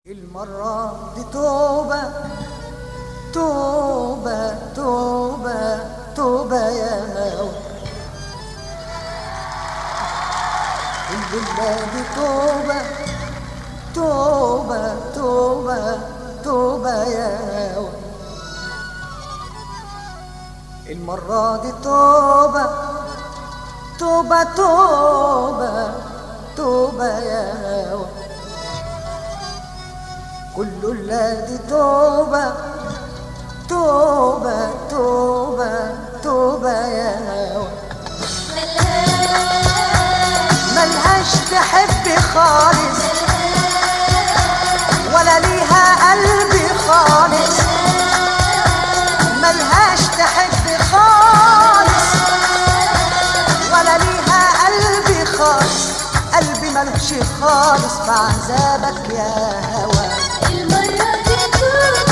المرة دي توبة توبة توبة توبة يا هوى الليلة دي توبة توبة توبة توبة يا هوى المرة دي توبة توبة توبة توبة يا هوى كل الذي توبة توبة توبة توبة يا هوى ملهاش تحب خالص ولا ليها قلبي خالص ملهاش تحب خالص ولا ليها قلبي خالص قلبي ملوش خالص في عذابك يا هوى المرة دي توبة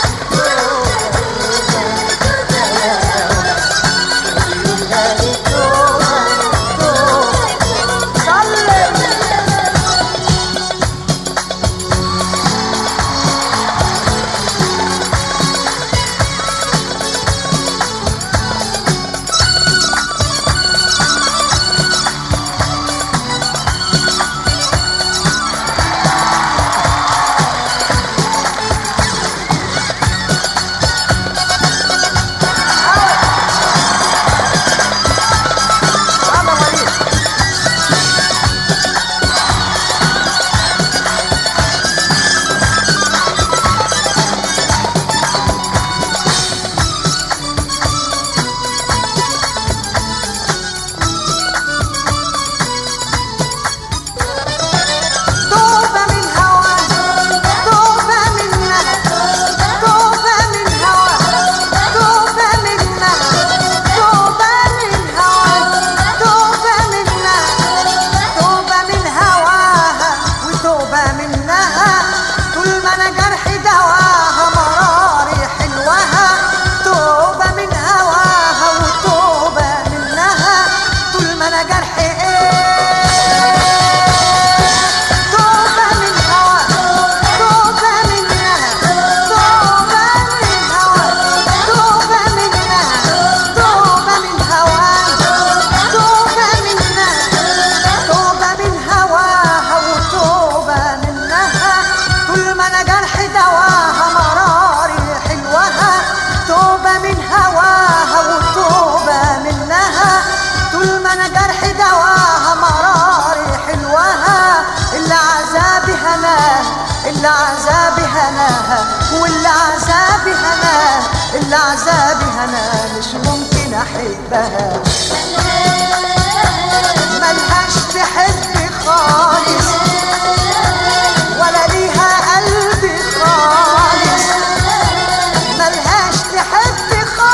توبة من هوى توبة منها توبة من هوى توبة منها توبة من هوى توبة منها توبة من هواها وتوبة منها طول ما انا جرحي دواها مراري حلوها توبة من هواها وتوبة منها طول ما انا جرحي ايه توبة من هوى توبة منها توبة من هوى توبة منها توبة من هوى توبة منها توبة من هواها وتوبة منها طول ما انا جرحي دواها مراري حلوها توبة من هواها وتوبة منها طول ما انا جرحي دواها مراري حلوها اللي عذابي هناها اللي عذابي هناها واللي عذابي هناها اللي عذابي هناها مش ممكن احبها ملهاش تحب خالص ولا ليها قلبي خالص ملهاش تحب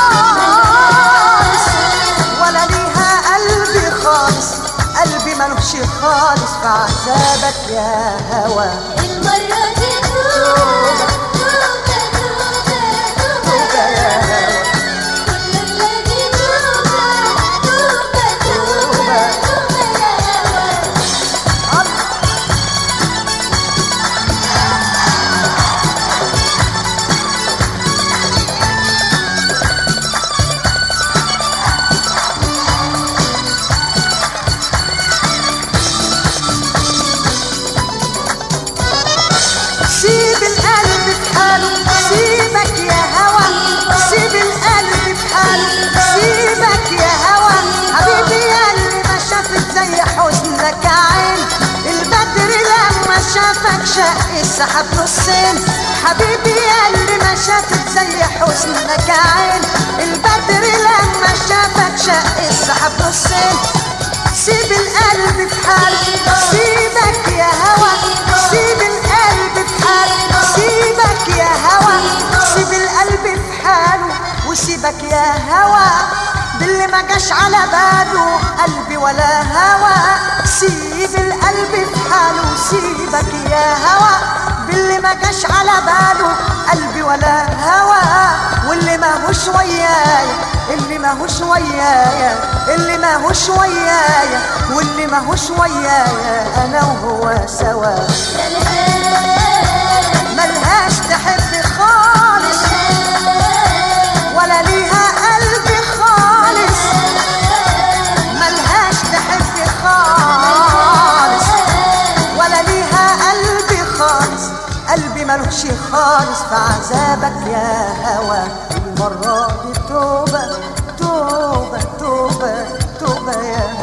خالص ولا ليها قلبي خالص قلبي ملوش خالص في عذابك يا هوى المرة دي توبة توبة توبة توبة يا هوى كل الذي توبة توبة توبة توبة يا هوى سيب القلب في حاله سيبك يا هوى سيب القلب في حاله سيبك يا هوى حبيبي يا اللي ما شافت زي حزنك عين البدر لما شافك شق السحاب نصين حبيبي يا اللي ما شافت زي حزنك عين البدر لما شافك شق السحاب نصين سيب القلب في حاله سيبك يا هوى سيب القلب في حاله سيبك يا هوى سيب القلب في حاله وسيبك يا هوى باللي ما جاش على باله قلبي ولا هوى سيب القلب في حاله سيبك يا هوى باللي ما جاش على باله قلبي ولا هوى واللي ماهوش ويايا اللي ماهوش ويايا اللي ماهوش ويايا واللي ماهوش ويايا انا وهو سوا لا لا تمشي خالص في عذابك يا هوى المرة دي توبة توبة توبة توبة يا